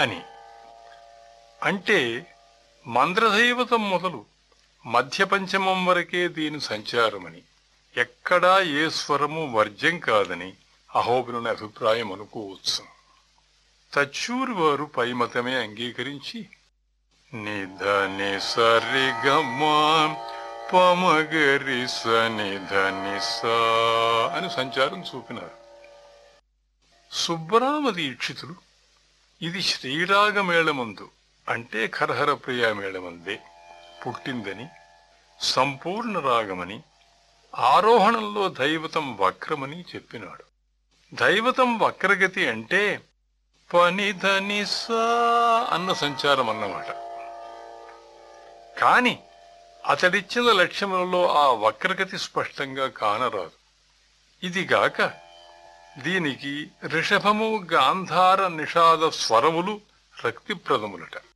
అని అంటే మంద్రదైవతం మొదలు మధ్య పంచమం వరకే దీని సంచారమని ఎక్కడా ఏ స్వరము వర్జ్యం కాదని అహోబినుని అభిప్రాయం అనుకోవచ్చు తచ్చూరి వారు పై మతమే అంగీకరించి నిధని సరిగమా పమగరి సనిధని సా అని సంచారం చూపినారు సుబ్బరామ దీక్షితులు ఇది శ్రీరాగమేళమందు అంటే ఖరహర ప్రియ మేళమందే పుట్టిందని సంపూర్ణ రాగమని ఆరోహణంలో దైవతం వక్రమని చెప్పినాడు దైవతం వక్రగతి అంటే పనిధని సా అన్న సంచారం అన్నమాట కాని అతడిచ్చిన లక్ష్యములలో ఆ వక్రగతి స్పష్టంగా కానరాదు ఇదిగాక దీనికి రిషభము గాంధార నిషాద స్వరములు రక్తిప్రదములట